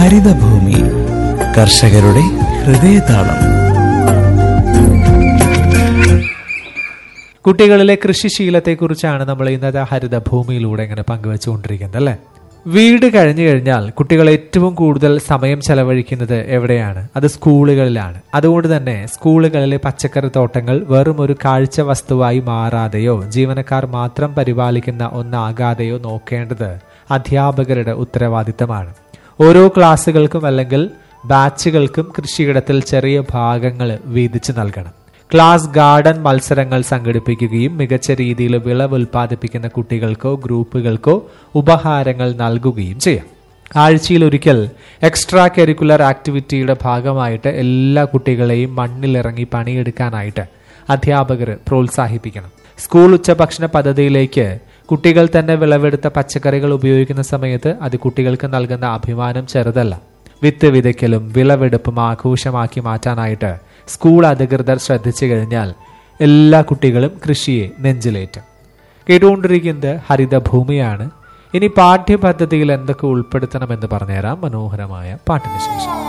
ഹരിതഭൂമി കർഷകരുടെ ഹൃദയതാളം കുട്ടികളിലെ കൃഷിശീലത്തെക്കുറിച്ചാണ് നമ്മൾ ഇന്നത്തെ ഹരിതഭൂമിയിലൂടെ ഇങ്ങനെ പങ്കുവെച്ചുകൊണ്ടിരിക്കുന്നത് അല്ലേ വീട് കഴിഞ്ഞു കഴിഞ്ഞാൽ കുട്ടികൾ ഏറ്റവും കൂടുതൽ സമയം ചെലവഴിക്കുന്നത് എവിടെയാണ് അത് സ്കൂളുകളിലാണ് അതുകൊണ്ട് തന്നെ സ്കൂളുകളിലെ പച്ചക്കറി തോട്ടങ്ങൾ വെറും ഒരു കാഴ്ച വസ്തുവായി മാറാതെയോ ജീവനക്കാർ മാത്രം പരിപാലിക്കുന്ന ഒന്നാകാതെയോ നോക്കേണ്ടത് അധ്യാപകരുടെ ഉത്തരവാദിത്തമാണ് ഓരോ ക്ലാസ്സുകൾക്കും അല്ലെങ്കിൽ ബാച്ചുകൾക്കും കൃഷിയിടത്തിൽ ചെറിയ ഭാഗങ്ങൾ വീതിച്ചു നൽകണം ക്ലാസ് ഗാർഡൻ മത്സരങ്ങൾ സംഘടിപ്പിക്കുകയും മികച്ച രീതിയിൽ വിളവ് ഉൽപ്പാദിപ്പിക്കുന്ന കുട്ടികൾക്കോ ഗ്രൂപ്പുകൾക്കോ ഉപഹാരങ്ങൾ നൽകുകയും ചെയ്യാം ആഴ്ചയിൽ ഒരിക്കൽ എക്സ്ട്രാ കരിക്കുലർ ആക്ടിവിറ്റിയുടെ ഭാഗമായിട്ട് എല്ലാ കുട്ടികളെയും മണ്ണിലിറങ്ങി പണിയെടുക്കാനായിട്ട് അധ്യാപകർ പ്രോത്സാഹിപ്പിക്കണം സ്കൂൾ ഉച്ചഭക്ഷണ പദ്ധതിയിലേക്ക് കുട്ടികൾ തന്നെ വിളവെടുത്ത പച്ചക്കറികൾ ഉപയോഗിക്കുന്ന സമയത്ത് അത് കുട്ടികൾക്ക് നൽകുന്ന അഭിമാനം ചെറുതല്ല വിത്ത് വിതയ്ക്കലും വിളവെടുപ്പും ആഘോഷമാക്കി മാറ്റാനായിട്ട് സ്കൂൾ അധികൃതർ ശ്രദ്ധിച്ചു കഴിഞ്ഞാൽ എല്ലാ കുട്ടികളും കൃഷിയെ നെഞ്ചിലേറ്റും കേട്ടുകൊണ്ടിരിക്കുന്നത് ഹരിതഭൂമിയാണ് ഇനി പാഠ്യപദ്ധതിയിൽ എന്തൊക്കെ ഉൾപ്പെടുത്തണമെന്ന് പറഞ്ഞുതരാം മനോഹരമായ പാട്ടിന് ശേഷം